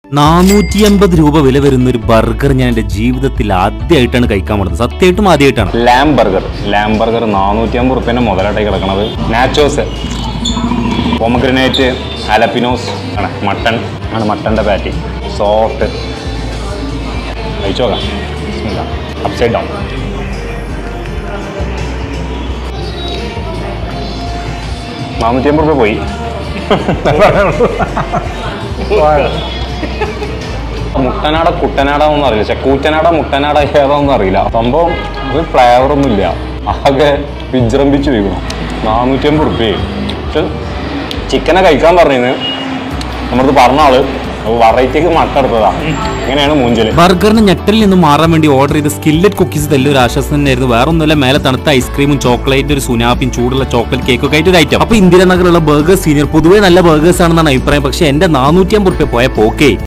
നാനൂറ്റി അമ്പത് രൂപ വില വരുന്ന ഒരു ബർഗർ ഞാൻ എന്റെ ജീവിതത്തിൽ ആദ്യമായിട്ടാണ് കഴിക്കാൻ പോകുന്നത് സത്യമായിട്ടും ആദ്യമായിട്ടാണ് ലാം ബർഗർ ലാം ബർഗർ നാനൂറ്റി അമ്പത് റുപ്യേൻ്റെ മുതലായിട്ടായി കിടക്കണത് നാച്ചോസ് പോമഗ്രനേറ്റ് അലപ്പിനോസ് ആണ് മട്ടൺ ആണ് മട്ടൻ്റെ പാറ്റി സോഫ്റ്റ് കഴിച്ചു നോക്കാം അപ്സൈഡ് ഡൗൺ നാനൂറ്റി അമ്പത് രൂപ പോയി മുട്ടനാട കുട്ടനാട ഒന്നും അറിയില്ല പക്ഷെ കൂറ്റനാട മുട്ടനാട ഏതാണെന്നും അറിയില്ല സംഭവം ഒരു ഫ്ലേവർ ഒന്നും ഇല്ല ആകെ വിജൃംഭിച്ച് വീക്കണം നാനൂറ്റി അമ്പത് റുപ്യ പക്ഷെ ചിക്കനെ കഴിക്കാൻ പറഞ്ഞിരുന്നു നമ്മളത് പറഞ്ഞ ആള് വെറൈറ്റിക്ക് മട്ടെടുത്തതാ ഇങ്ങനെയാണ് മൂഞ്ചല് ബർഗറിന് ഞെട്ടലിൽ നിന്ന് മാറാൻ വേണ്ടി ഓർഡർ ചെയ്ത സ്കില്ലറ്റ് കുക്കീസ് തന്നെ ഒരു ആശ്വാസം തന്നെയായിരുന്നു വേറെ ഒന്നുമില്ല മേലെ തണുത്ത ഐസ്ക്രീമും ചോക്ലേറ്റ് ഒരു സുനാപ്പിയും ചൂടുള്ള ചോക്ലേറ്റ് കേക്കൊക്കെ ആയിട്ട് ഒരു ഐറ്റം അപ്പൊ ഇന്ദിരാനഗറിലുള്ള ബർഗർ സീനിയർ പൊതുവേ നല്ല ബർഗേഴ്സ് ആണെന്നാണ് അഭിപ്രായം പക്ഷെ എന്റെ നാനൂറ്റി അമ്പത് റുപ്യ പോയ പോക്കേ